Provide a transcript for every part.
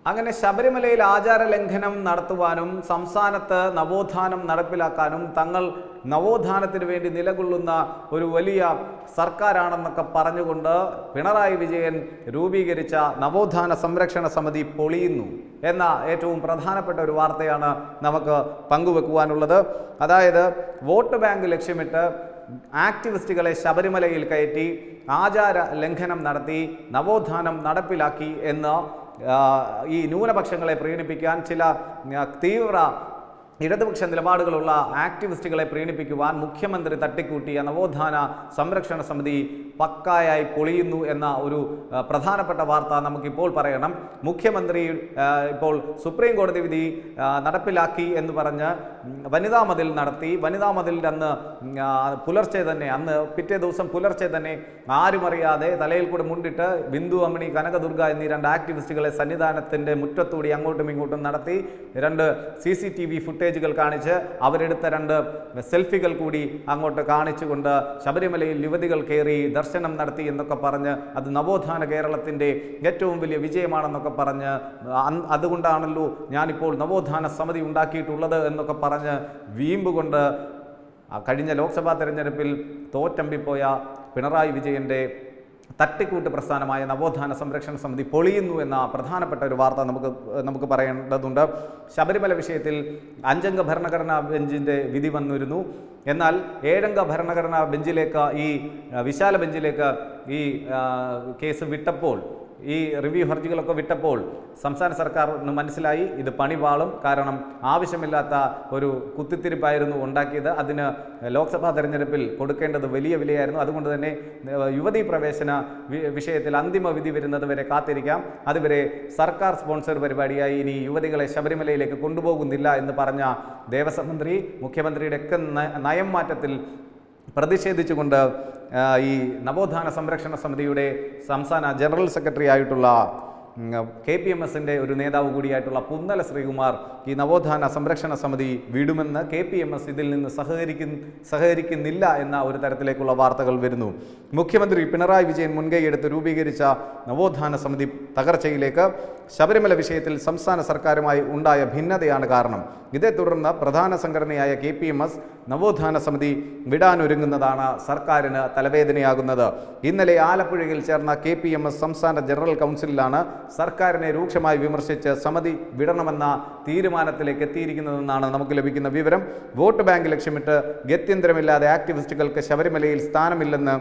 അങ്ങനെ ശബരിമലയിൽ ആചാര ലംഘനം നടത്തുവാനും സംസ്ഥാനത്ത് നവോത്ഥാനം നടപ്പിലാക്കാനും തങ്ങൾ നവോത്ഥാനത്തിന് വേണ്ടി നിലകൊള്ളുന്ന ഒരു വലിയ സർക്കാരാണെന്നൊക്കെ പറഞ്ഞുകൊണ്ട് പിണറായി വിജയൻ രൂപീകരിച്ച നവോത്ഥാന സംരക്ഷണ സമിതി പൊളിയുന്നു എന്ന ഏറ്റവും പ്രധാനപ്പെട്ട ഒരു വാർത്തയാണ് നമുക്ക് പങ്കുവെക്കുവാനുള്ളത് അതായത് വോട്ട് ബാങ്ക് ലക്ഷ്യമിട്ട് ആക്ടിവിസ്റ്റുകളെ ശബരിമലയിൽ കയറ്റി ആചാര ലംഘനം നടത്തി നവോത്ഥാനം നടപ്പിലാക്കി എന്ന് ആ, ഈ ന്യൂനപക്ഷങ്ങളെ പ്രീണിപ്പിക്കാൻ ചില ആ, തീവ്ര ഇടതുപക്ഷ നിലപാടുകളുള്ള ആക്ടിവിസ്റ്റുകളെ പ്രീണിപ്പിക്കുവാൻ മുഖ്യമന്ത്രി തട്ടിക്കൂട്ടിയ നവോത്ഥാന സംരക്ഷണ സമിതി പക്കായായി പൊളിയുന്നു എന്ന ഒരു ആ, പ്രധാനപ്പെട്ട വാർത്ത നമുക്കിപ്പോൾ പറയണം മുഖ്യമന്ത്രി ആ, ഇപ്പോൾ സുപ്രീം കോടതി വിധി ആ, നടപ്പിലാക്കി എന്ന് പറഞ്ഞ് ഉം, വനിതാ മതിൽ നടത്തി വനിതാ മതിലിൻ്റെ അന്ന് ഉം, ആ, പുലർച്ചെ തന്നെ അന്ന് പിറ്റേ ദിവസം പുലർച്ചെ തന്നെ ആരും അറിയാതെ തലയിൽ കൂടെ മുണ്ടിട്ട് ബിന്ദു അമ്മണി കനകദുർഗ എന്നീ രണ്ട് ആക്ടിവിസ്റ്റുകളെ സന്നിധാനത്തിൻ്റെ മുറ്റത്തൂടി അങ്ങോട്ടും ഇങ്ങോട്ടും നടത്തി രണ്ട് സി സി ടി വി ഫുട്ടേജുകൾ കാണിച്ച് അവരെടുത്ത രണ്ട് സെൽഫികൾ കൂടി അങ്ങോട്ട് കാണിച്ചുകൊണ്ട് ശബരിമലയിൽ യുവതികൾ കയറി ദർശനം നടത്തി എന്നൊക്കെ പറഞ്ഞ് അത് നവോത്ഥാന കേരളത്തിൻ്റെ ഏറ്റവും വലിയ വിജയമാണെന്നൊക്കെ പറഞ്ഞ് അന്ന് അതുകൊണ്ടാണല്ലോ ഞാനിപ്പോൾ നവോത്ഥാന സമിതി ഉണ്ടാക്കിയിട്ടുള്ളത് എന്നൊക്കെ പറഞ്ഞ് വീമ്പ് കൊണ്ട് ആ കഴിഞ്ഞ ലോക്സഭാ തെരഞ്ഞെടുപ്പിൽ തോറ്റമ്പിപ്പോയ പിണറായി വിജയൻ്റെ തട്ടിക്കൂട്ട് പ്രസ്ഥാനമായ നവോത്ഥാന സംരക്ഷണ സമിതി പൊളിയുന്നു എന്ന പ്രധാനപ്പെട്ട ഒരു വാർത്ത നമുക്ക് നമുക്ക് പറയേണ്ടതുണ്ട് ശബരിമല വിഷയത്തിൽ അഞ്ചംഗ ഭരണഘടനാ ബെഞ്ചിൻ്റെ വിധി വന്നിരുന്നു എന്നാൽ ഏഴംഗ ഭരണഘടനാ ബെഞ്ചിലേക്ക് ഈ ആ, വിശാല ബെഞ്ചിലേക്ക് ഈ ആ, കേസ് വിട്ടപ്പോൾ ഈ റിവ്യൂ ഹർജികളൊക്കെ വിട്ടപ്പോൾ സംസ്ഥാന സർക്കാരിന് മനസ്സിലായി ഇത് പണിപാളും കാരണം ആവശ്യമില്ലാത്ത ഒരു കുത്തിത്തിരിപ്പായിരുന്നു ഉണ്ടാക്കിയത് അതിന് ലോക്സഭാ തെരഞ്ഞെടുപ്പിൽ കൊടുക്കേണ്ടത് വലിയ വിലയായിരുന്നു അതുകൊണ്ട് തന്നെ ഏഹ്, യുവതീ പ്രവേശന വി- വിഷയത്തിൽ അന്തിമ വിധി വരുന്നത് വരെ കാത്തിരിക്കാം അതുവരെ സർക്കാർ സ്പോൺസർ പരിപാടിയായി ഇനി യുവതികളെ ശബരിമലയിലേക്ക് കൊണ്ടുപോകുന്നില്ല എന്ന് പറഞ്ഞ ദേവസ്വം മന്ത്രി മുഖ്യമന്ത്രിയുടെ ഒക്കെ ന- നയം മാറ്റത്തിൽ പ്രതിഷേധിച്ചുകൊണ്ട് ആ, ഈ നവോത്ഥാന സംരക്ഷണ സമിതിയുടെ സംസ്ഥാന ജനറൽ സെക്രട്ടറി ആയിട്ടുള്ള കെ പി എം എസിൻ്റെ ഒരു നേതാവ് കൂടിയായിട്ടുള്ള പുന്നല ശ്രീകുമാർ ഈ നവോത്ഥാന സംരക്ഷണ സമിതി വിടുമെന്ന് കെ പി എം എസ് ഇതിൽ നിന്ന് സഹകരിക്കുന്ന സഹകരിക്കുന്നില്ല എന്ന ഒരു തരത്തിലേക്കുള്ള വാർത്തകൾ വരുന്നു മുഖ്യമന്ത്രി പിണറായി വിജയൻ മുൻകൈയെടുത്ത് രൂപീകരിച്ച നവോത്ഥാന സമിതി തകർച്ചയിലേക്ക് ശബരിമല വിഷയത്തിൽ സംസ്ഥാന സർക്കാരുമായി ഉണ്ടായ ഭിന്നതയാണ് കാരണം ഇതേ തുടർന്ന് പ്രധാന സംഘടനയായ കെ പി എം എസ് നവോത്ഥാന സമിതി വിടാനൊരുങ്ങുന്നതാണ് സർക്കാരിന് തലവേദനയാകുന്നത് ഇന്നലെ ആലപ്പുഴയിൽ ചേർന്ന കെ പി എം എസ് സംസ്ഥാന ജനറൽ കൗൺസിലിലാണ് സർക്കാരിനെ രൂക്ഷമായി വിമർശിച്ച് സമിതി വിടണമെന്ന തീരുമാനത്തിലേക്ക് എത്തിയിരിക്കുന്നതെന്നാണ് നമുക്ക് ലഭിക്കുന്ന വിവരം വോട്ട് ബാങ്ക് ലക്ഷ്യമിട്ട് ഗത്യന്തരമില്ലാതെ ആക്ടിവിസ്റ്റുകൾക്ക് ശബരിമലയിൽ സ്ഥാനമില്ലെന്ന്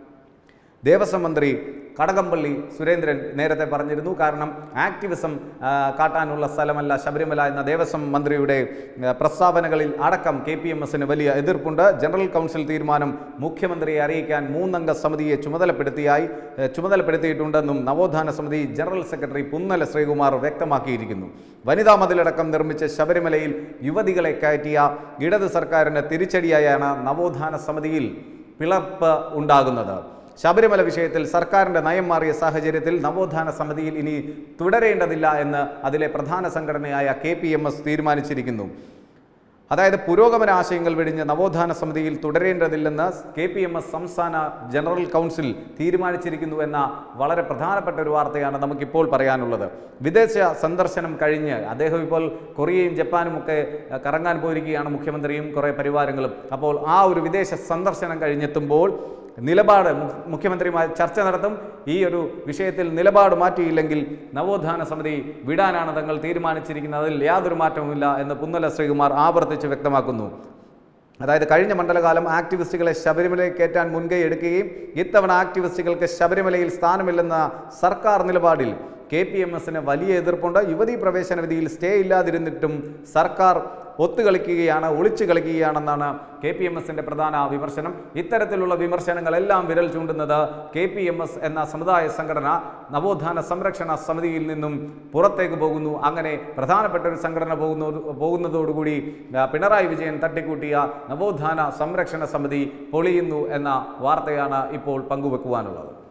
ദേവസ്വം മന്ത്രി കടകംപള്ളി സുരേന്ദ്രൻ നേരത്തെ പറഞ്ഞിരുന്നു കാരണം ആക്ടിവിസം ആ, കാട്ടാനുള്ള സ്ഥലമല്ല ശബരിമല എന്ന ദേവസ്വം മന്ത്രിയുടെ ആ, പ്രസ്താവനകളിൽ അടക്കം കെ പി എം എസിന് വലിയ എതിർപ്പുണ്ട് ജനറൽ കൗൺസിൽ തീരുമാനം മുഖ്യമന്ത്രിയെ അറിയിക്കാൻ മൂന്നംഗ സമിതിയെ ചുമതലപ്പെടുത്തിയായി ഏ, ചുമതലപ്പെടുത്തിയിട്ടുണ്ടെന്നും നവോത്ഥാന സമിതി ജനറൽ സെക്രട്ടറി പുന്നല ശ്രീകുമാർ വ്യക്തമാക്കിയിരിക്കുന്നു വനിതാ മതിലടക്കം നിർമ്മിച്ച് ശബരിമലയിൽ യുവതികളെ കയറ്റിയ ഇടത് സർക്കാരിന് തിരിച്ചടിയായാണ് നവോത്ഥാന സമിതിയിൽ പിളർപ്പ് ഉണ്ടാകുന്നത് ശബരിമല വിഷയത്തിൽ സർക്കാരിൻ്റെ നയം മാറിയ സാഹചര്യത്തിൽ നവോത്ഥാന സമിതിയിൽ ഇനി തുടരേണ്ടതില്ല എന്ന് അതിലെ പ്രധാന സംഘടനയായ കെ പി എം എസ് തീരുമാനിച്ചിരിക്കുന്നു അതായത് പുരോഗമന ആശയങ്ങൾ വെടിഞ്ഞ് നവോത്ഥാന സമിതിയിൽ തുടരേണ്ടതില്ലെന്ന് കെ പി എം എസ് സംസ്ഥാന ജനറൽ കൗൺസിൽ തീരുമാനിച്ചിരിക്കുന്നു എന്ന വളരെ പ്രധാനപ്പെട്ട ഒരു വാർത്തയാണ് നമുക്കിപ്പോൾ പറയാനുള്ളത് വിദേശ സന്ദർശനം കഴിഞ്ഞ് അദ്ദേഹം ഇപ്പോൾ കൊറിയയും ജപ്പാനും ഒക്കെ അഹ്, കറങ്ങാൻ പോയിരിക്കുകയാണ് മുഖ്യമന്ത്രിയും കുറേ പരിവാരങ്ങളും അപ്പോൾ ആ ഒരു വിദേശ സന്ദർശനം കഴിഞ്ഞെത്തുമ്പോൾ നിലപാട് മു- മുഖ്യമന്ത്രിയുമായി ചർച്ച നടത്തും ഈ ഒരു വിഷയത്തിൽ നിലപാട് മാറ്റിയില്ലെങ്കിൽ നവോത്ഥാന സമിതി വിടാനാണ് തങ്ങൾ തീരുമാനിച്ചിരിക്കുന്നത് അതിൽ യാതൊരു മാറ്റവുമില്ല എന്ന് പുന്നല ശ്രീകുമാർ ആവർത്തിച്ച് വ്യക്തമാക്കുന്നു അതായത് കഴിഞ്ഞ മണ്ഡലകാലം ആക്ടിവിസ്റ്റുകളെ ശബരിമലയിൽ കയറ്റാൻ മുൻകൈ എടുക്കുകയും ഇത്തവണ ആക്ടിവിസ്റ്റുകൾക്ക് ശബരിമലയിൽ സ്ഥാനമില്ലെന്ന സർക്കാർ നിലപാടിൽ കെ പി എം എസിന് വലിയ എതിർപ്പുണ്ട് യുവതീ പ്രവേശന വിധിയിൽ സ്റ്റേ ഇല്ലാതിരുന്നിട്ടും സർക്കാർ ഒത്തുകളിക്കുകയാണ് ഒളിച്ചു കളിക്കുകയാണെന്നാണ് കെ പി എം എസിൻ്റെ പ്രധാന വിമർശനം ഇത്തരത്തിലുള്ള വിമർശനങ്ങളെല്ലാം വിരൽ ചൂണ്ടുന്നത് കെ പി എം എസ് എന്ന സമുദായ സംഘടന നവോത്ഥാന സംരക്ഷണ സമിതിയിൽ നിന്നും പുറത്തേക്ക് പോകുന്നു അങ്ങനെ പ്രധാനപ്പെട്ട ഒരു സംഘടന പോകുന്ന പോകുന്നതോടുകൂടി ആ, പിണറായി വിജയൻ തട്ടിക്കൂട്ടിയ നവോത്ഥാന സംരക്ഷണ സമിതി പൊളിയുന്നു എന്ന വാർത്തയാണ് ഇപ്പോൾ പങ്കുവെക്കുവാനുള്ളത്